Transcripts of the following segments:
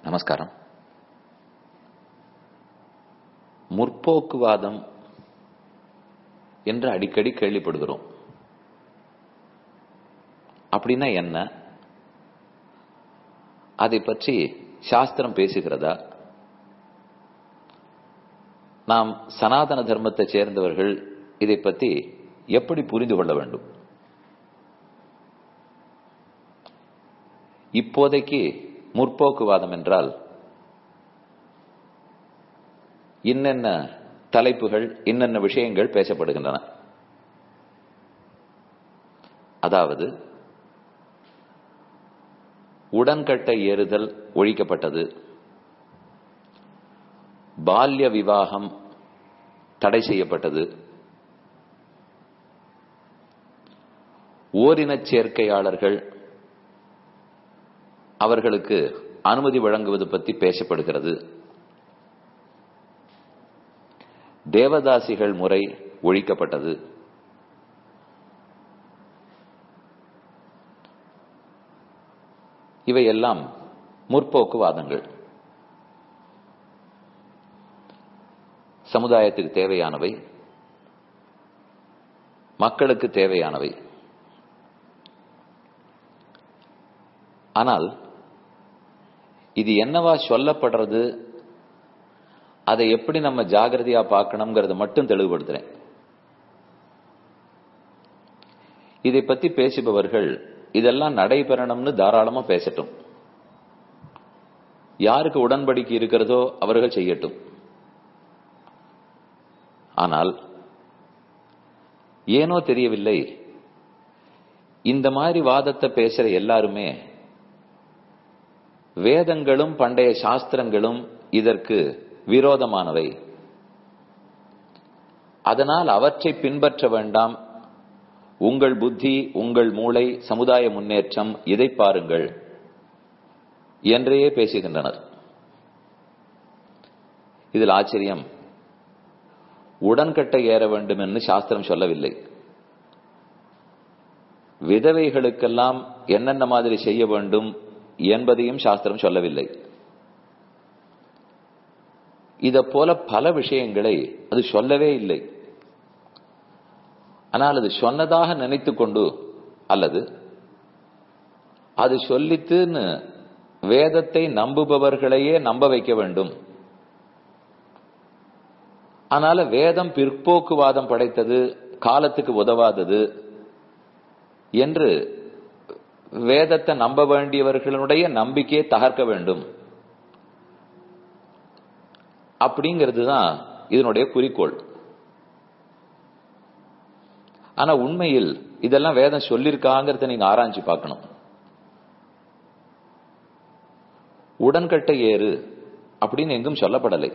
நமஸ்காரம் முற்போக்குவாதம் என்று அடிக்கடி கேள்விப்படுகிறோம் அப்படின்னா என்ன அதை பற்றி சாஸ்திரம் பேசுகிறதா நாம் சனாதன தர்மத்தை சேர்ந்தவர்கள் இதை பற்றி எப்படி புரிந்து கொள்ள வேண்டும் இப்போதைக்கு முற்போக்குவாதம் என்றால் இன்னென்ன தலைப்புகள் இன்னென்ன விஷயங்கள் பேசப்படுகின்றன அதாவது உடன்கட்டை ஏறுதல் ஒழிக்கப்பட்டது பால்ய விவாகம் தடை செய்யப்பட்டது ஓரினச் சேர்க்கையாளர்கள் அவர்களுக்கு அனுமதி வழங்குவது பற்றி பேசப்படுகிறது தேவதாசிகள் முறை ஒழிக்கப்பட்டது இவையெல்லாம் முற்போக்குவாதங்கள் சமுதாயத்துக்கு தேவையானவை மக்களுக்கு தேவையானவை ஆனால் இது என்னவா சொல்லப்படுறது அதை எப்படி நம்ம ஜாகிரதையா பார்க்கணுங்கிறத மட்டும் தெளிவுபடுத்துறேன் இதை பத்தி பேசுபவர்கள் இதெல்லாம் நடைபெறணும்னு தாராளமா பேசட்டும் யாருக்கு உடன்படிக்கை இருக்கிறதோ அவர்கள் செய்யட்டும் ஆனால் ஏனோ தெரியவில்லை இந்த மாதிரி வாதத்தை பேசுற எல்லாருமே வேதங்களும் பண்டைய சாஸ்திரங்களும் இதற்கு விரோதமானவை அதனால் அவற்றை பின்பற்ற வேண்டாம் உங்கள் புத்தி உங்கள் மூளை சமுதாய முன்னேற்றம் இதை பாருங்கள் என்றே பேசுகின்றனர் இதில் ஆச்சரியம் உடன்கட்டை ஏற வேண்டும் என்று சாஸ்திரம் சொல்லவில்லை விதவைகளுக்கெல்லாம் என்னென்ன மாதிரி செய்ய வேண்டும் என்பதையும் சாஸ்திரம் சொல்லவில்லை இத போல பல விஷயங்களை அது சொல்லவே இல்லை ஆனால் அது சொன்னதாக நினைத்து கொண்டு அல்லது அது சொல்லித்துன்னு வேதத்தை நம்புபவர்களையே நம்ப வைக்க வேண்டும் அதனால வேதம் பிற்போக்குவாதம் படைத்தது காலத்துக்கு உதவாதது என்று வேதத்தை நம்ப வேண்டியவர்களுடைய நம்பிக்கையை தகர்க்க வேண்டும் அப்படிங்கிறது தான் இதனுடைய குறிக்கோள் ஆனா உண்மையில் இதெல்லாம் வேதம் சொல்லியிருக்காங்கிறத நீங்க ஆராய்ச்சி பார்க்கணும் உடன்கட்டை ஏறு அப்படின்னு எங்கும் சொல்லப்படலை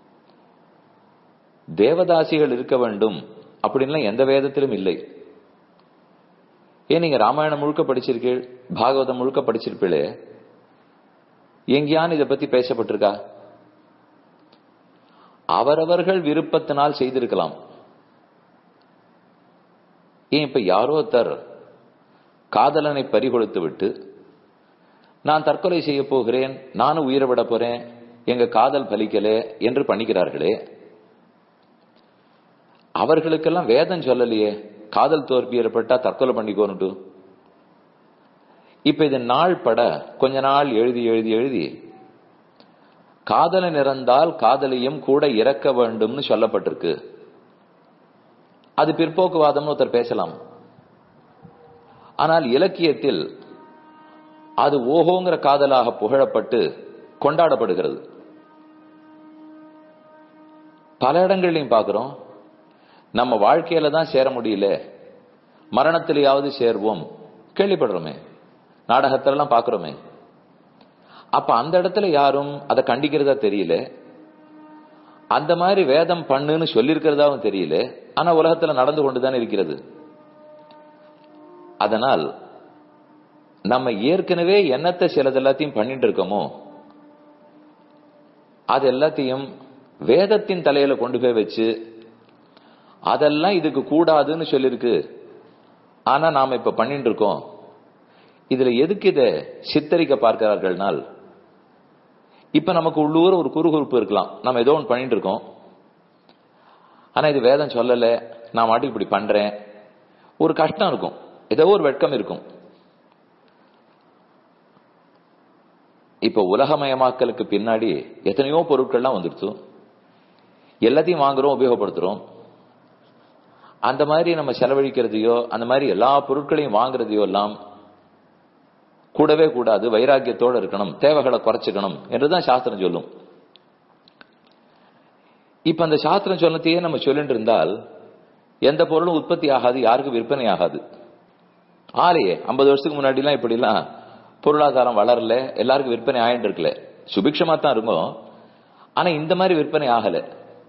தேவதாசிகள் இருக்க வேண்டும் அப்படின்லாம் எந்த வேதத்திலும் இல்லை ஏன் நீங்க ராமாயணம் முழுக்க படிச்சிருக்கீள் பாகவதம் முழுக்க படிச்சிருப்பீளே எங்கேயான் இதை பத்தி பேசப்பட்டிருக்கா அவரவர்கள் விருப்பத்தினால் செய்திருக்கலாம் ஏன் இப்ப யாரோ ஒருத்தர் காதலனை பறிகொடுத்து விட்டு நான் தற்கொலை செய்ய போகிறேன் நானும் உயிரை விட போறேன் எங்க காதல் பலிக்கலே என்று பண்ணிக்கிறார்களே அவர்களுக்கெல்லாம் வேதம் சொல்லலையே காதல் தோல்வி ஏற்பட்டா தற்கொலை பண்ணிக்கோன்னுட்டு இப்ப இது நாள் பட கொஞ்ச நாள் எழுதி எழுதி எழுதி காதலன் இறந்தால் காதலியும் கூட இறக்க வேண்டும்னு சொல்லப்பட்டிருக்கு அது பிற்போக்குவாதம்னு ஒருத்தர் பேசலாம் ஆனால் இலக்கியத்தில் அது ஓஹோங்கிற காதலாக புகழப்பட்டு கொண்டாடப்படுகிறது பல இடங்கள்லையும் பார்க்கிறோம் நம்ம வாழ்க்கையில தான் சேர முடியல மரணத்திலேயாவது சேர்வோம் கேள்விப்படுறோமே நாடகத்திலலாம் பார்க்கிறோமே அப்ப அந்த இடத்துல யாரும் அதை கண்டிக்கிறதா தெரியல அந்த மாதிரி வேதம் பண்ணுன்னு சொல்லியிருக்கிறதாவும் தெரியல ஆனா உலகத்துல நடந்து கொண்டுதான் இருக்கிறது அதனால் நம்ம ஏற்கனவே என்னத்தை சிலது எல்லாத்தையும் பண்ணிட்டு இருக்கோமோ அது எல்லாத்தையும் வேதத்தின் தலையில கொண்டு போய் வச்சு அதெல்லாம் இதுக்கு கூடாதுன்னு சொல்லிருக்கு ஆனா நாம இப்ப பண்ணிட்டு இருக்கோம் இதுல எதுக்கு இத சித்தரிக்க பார்க்கிறார்கள்னால் இப்ப நமக்கு உள்ளூர் ஒரு குறுகுறுப்பு இருக்கலாம் நம்ம ஏதோ ஒன்று பண்ணிட்டு இருக்கோம் ஆனா இது வேதம் சொல்லல நான் மாட்டி இப்படி பண்றேன் ஒரு கஷ்டம் இருக்கும் ஏதோ ஒரு வெட்கம் இருக்கும் இப்ப உலகமயமாக்கலுக்கு பின்னாடி எத்தனையோ பொருட்கள்லாம் வந்துடுச்சு எல்லாத்தையும் வாங்குறோம் உபயோகப்படுத்துறோம் அந்த மாதிரி நம்ம செலவழிக்கிறதையோ அந்த மாதிரி எல்லா பொருட்களையும் வாங்குறதையோ எல்லாம் கூடவே கூடாது வைராக்கியத்தோட இருக்கணும் தேவைகளை குறைச்சிக்கணும் என்றுதான் சாஸ்திரம் சொல்லும் இப்ப அந்த சாஸ்திரம் சொன்னதையே நம்ம சொல்லிட்டு இருந்தால் எந்த பொருளும் உற்பத்தி ஆகாது யாருக்கும் விற்பனை ஆகாது ஆலையே ஐம்பது வருஷத்துக்கு முன்னாடி எல்லாம் இப்படி எல்லாம் பொருளாதாரம் வளரல எல்லாருக்கும் விற்பனை ஆயிட்டு இருக்கல சுபிக்ஷமா தான் இருக்கும் ஆனா இந்த மாதிரி விற்பனை ஆகல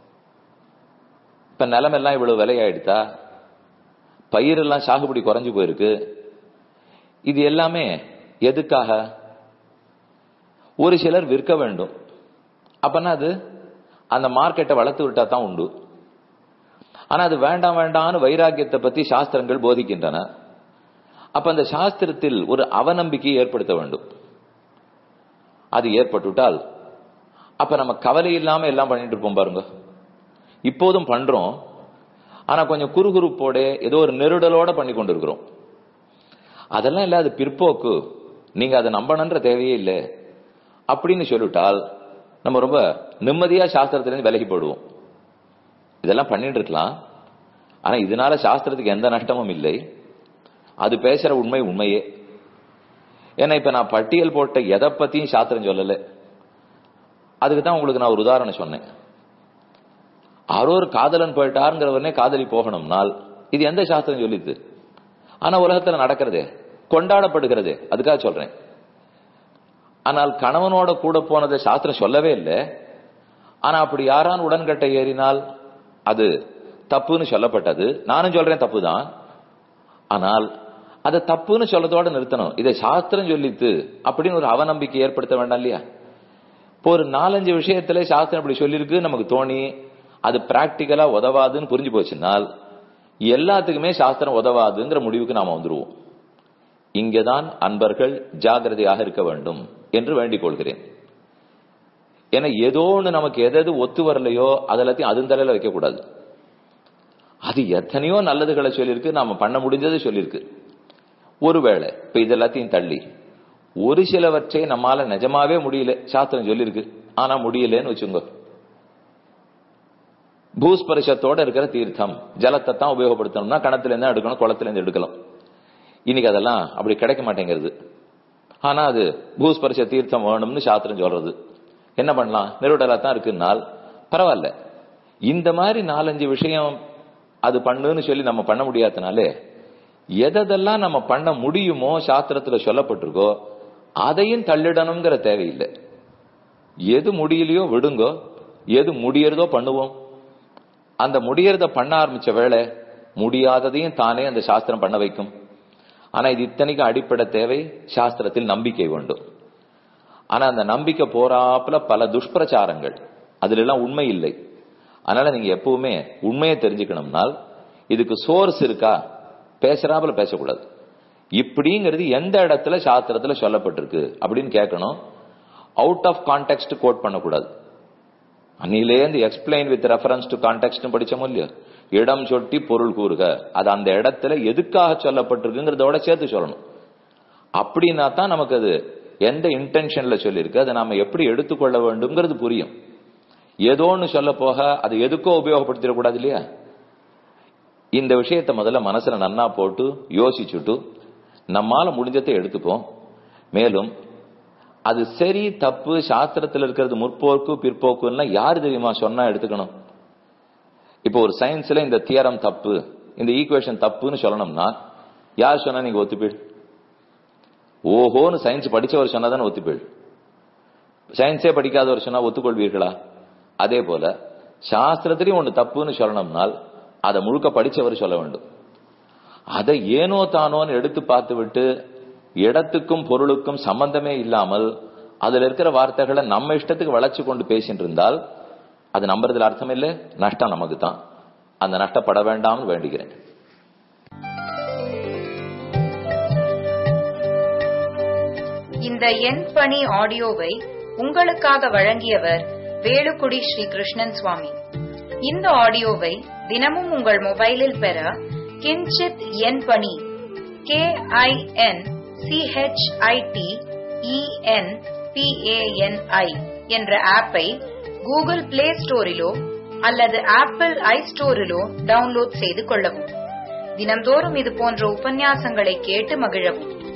இப்ப நிலமெல்லாம் இவ்வளவு விலையாயிடுதா பயிரெல்லாம் சாகுபடி குறைஞ்சு போயிருக்கு இது எல்லாமே எதுக்காக ஒரு சிலர் விற்க வேண்டும் அப்பனா அது அந்த மார்க்கெட்டை வளர்த்து விட்டா தான் உண்டு ஆனா அது வேண்டாம் வேண்டாம்னு வைராக்கியத்தை பத்தி சாஸ்திரங்கள் போதிக்கின்றன அப்ப அந்த சாஸ்திரத்தில் ஒரு அவநம்பிக்கையை ஏற்படுத்த வேண்டும் அது ஏற்பட்டுவிட்டால் அப்ப நம்ம கவலை இல்லாம எல்லாம் பண்ணிட்டு இருப்போம் பாருங்க இப்போதும் பண்றோம் ஆனா கொஞ்சம் குறுகுறுப்போட ஏதோ ஒரு நெருடலோட பண்ணி கொண்டிருக்கிறோம் அதெல்லாம் இல்ல அது பிற்போக்கு நீங்க அதை நம்பணுன்ற தேவையே இல்லை அப்படின்னு சொல்லிவிட்டால் நம்ம ரொம்ப நிம்மதியா சாஸ்திரத்திலிருந்து விலகி போடுவோம் இதெல்லாம் பண்ணிட்டு இருக்கலாம் ஆனா இதனால சாஸ்திரத்துக்கு எந்த நஷ்டமும் இல்லை அது பேசுற உண்மை உண்மையே ஏன்னா இப்ப நான் பட்டியல் போட்ட எதை பத்தியும் சாஸ்திரம் சொல்லல அதுக்கு தான் உங்களுக்கு நான் ஒரு உதாரணம் சொன்னேன் யாரோ ஒரு காதலன் போயிட்டாருங்கிறவனே காதலி போகணும்னால் இது எந்த சாஸ்திரம் சொல்லிது ஆனா உலகத்துல நடக்கிறதே கொண்டாடப்படுகிறதே அதுக்காக சொல்றேன் ஆனால் கணவனோட கூட போனதை சாஸ்திரம் சொல்லவே இல்லை ஆனா அப்படி யாரான் உடன்கட்டை ஏறினால் அது தப்புன்னு சொல்லப்பட்டது நானும் சொல்றேன் தப்பு தான் ஆனால் அதை தப்புன்னு சொல்லதோட நிறுத்தணும் இதை சாஸ்திரம் சொல்லித்து அப்படின்னு ஒரு அவநம்பிக்கை ஏற்படுத்த வேண்டாம் இல்லையா இப்போ ஒரு நாலஞ்சு விஷயத்துல சாஸ்திரம் இப்படி சொல்லியிருக்கு நமக்கு தோணி அது பிராக்டிக்கலா உதவாதுன்னு புரிஞ்சு போச்சுனால் எல்லாத்துக்குமே சாஸ்திரம் உதவாதுங்கிற முடிவுக்கு நாம வந்துருவோம் இங்கேதான் அன்பர்கள் ஜாகிரதையாக இருக்க வேண்டும் என்று வேண்டிக் கொள்கிறேன் ஏன்னா ஏதோ ஒன்று நமக்கு எது ஒத்து வரலையோ அதெல்லாத்தையும் அதன் தலையில வைக்க கூடாது அது எத்தனையோ நல்லதுகளை சொல்லியிருக்கு நாம பண்ண முடிஞ்சதை சொல்லியிருக்கு ஒருவேளை இப்ப இதெல்லாத்தையும் தள்ளி ஒரு சிலவற்றை நம்மால நிஜமாவே முடியல சாஸ்திரம் சொல்லியிருக்கு ஆனா முடியலன்னு வச்சுங்க பூஸ்பரிசத்தோட இருக்கிற தீர்த்தம் ஜலத்தை தான் உபயோகப்படுத்தணும்னா கிணத்துல இருந்து எடுக்கணும் குளத்துல இருந்து எடுக்கலாம் இன்னைக்கு அதெல்லாம் அப்படி கிடைக்க மாட்டேங்கிறது ஆனா அது பூஸ்பரிச தீர்த்தம் வேணும்னு சாஸ்திரம் சொல்றது என்ன பண்ணலாம் நெருடலா தான் இருக்குன்னால் பரவாயில்ல இந்த மாதிரி நாலஞ்சு விஷயம் அது பண்ணுன்னு சொல்லி நம்ம பண்ண முடியாதனாலே எதெல்லாம் நம்ம பண்ண முடியுமோ சாஸ்திரத்துல சொல்லப்பட்டிருக்கோ அதையும் தள்ளிடணுங்கிற தேவையில்லை எது முடியலையோ விடுங்கோ எது முடியறதோ பண்ணுவோம் அந்த முடியறத பண்ண ஆரம்பிச்ச வேலை முடியாததையும் தானே அந்த சாஸ்திரம் பண்ண வைக்கும் ஆனா இது இத்தனைக்கும் அடிப்படை தேவை சாஸ்திரத்தில் நம்பிக்கை வேண்டும் ஆனா அந்த நம்பிக்கை போறாப்புல பல துஷ்பிரச்சாரங்கள் அதுல எல்லாம் உண்மை இல்லை அதனால நீங்க எப்பவுமே உண்மையை தெரிஞ்சுக்கணும்னால் இதுக்கு சோர்ஸ் இருக்கா பேசுறாப்புல பேசக்கூடாது இப்படிங்கிறது எந்த இடத்துல சாஸ்திரத்துல சொல்லப்பட்டிருக்கு அப்படின்னு கேட்கணும் அவுட் ஆஃப் கான்டெக்ட் கோட் பண்ணக்கூடாது அன்னிலேருந்து explain with reference to context படிச்சோமோ இல்லையோ இடம் சொட்டி பொருள் கூறுக அது அந்த இடத்துல எதுக்காக சொல்லப்பட்டிருக்குங்கிறதோட சேர்த்து சொல்லணும் அப்படின்னா தான் நமக்கு அது எந்த இன்டென்ஷன்ல சொல்லியிருக்கு அதை நாம எப்படி எடுத்துக்கொள்ள வேண்டும்ங்கிறது புரியும் ஏதோன்னு சொல்ல போக அது எதுக்கோ உபயோகப்படுத்திடக்கூடாது இல்லையா இந்த விஷயத்தை முதல்ல மனசுல நன்னா போட்டு யோசிச்சுட்டு நம்மால முடிஞ்சதை எடுத்துப்போம் மேலும் அது சரி தப்பு சாஸ்திரத்தில் இருக்கிறது முற்போக்கு பிற்போக்குன்னா யாரு தெரியுமா சொன்னா எடுத்துக்கணும் இப்போ ஒரு சயின்ஸ்ல இந்த தியரம் தப்பு இந்த ஈக்குவேஷன் தப்புன்னு சொல்லணும்னா யார் சொன்னா நீங்க ஒத்துப்பீடு ஓஹோன்னு சயின்ஸ் படிச்சவர் சொன்னாதானே ஒத்துப்பீடு சயின்ஸே படிக்காதவர் சொன்னா ஒத்துக்கொள்வீர்களா அதே போல சாஸ்திரத்திலையும் ஒண்ணு தப்புன்னு சொல்லணும்னால் அதை முழுக்க படிச்சவர் சொல்ல வேண்டும் அதை ஏனோ தானோன்னு எடுத்து பார்த்து விட்டு இடத்துக்கும் பொருளுக்கும் சம்பந்தமே இல்லாமல் அதுல இருக்கிற வார்த்தைகளை நம்ம இஷ்டத்துக்கு வளைச்சு கொண்டு பேசிட்டு இருந்தால் அது நம்புறதுல அர்த்தம் இல்லை நஷ்டம் நமக்கு தான் அந்த நஷ்டப்பட வேண்டாம்னு வேண்டுகிறேன் இந்த எண் பணி ஆடியோவை உங்களுக்காக வழங்கியவர் வேலுக்குடி ஸ்ரீ கிருஷ்ணன் சுவாமி இந்த ஆடியோவை தினமும் உங்கள் மொபைலில் பெற கிஞ்சித் என் பணி கே ஐ என் சிஹெச்ஐடி இஎன் பிஏஎன்ஐ என்ற ஆப்பை கூகுள் பிளே ஸ்டோரிலோ அல்லது ஆப்பிள் ஐ ஸ்டோரிலோ டவுன்லோட் செய்து கொள்ளவும் தினம்தோறும் இது போன்ற உபன்யாசங்களை கேட்டு மகிழவும்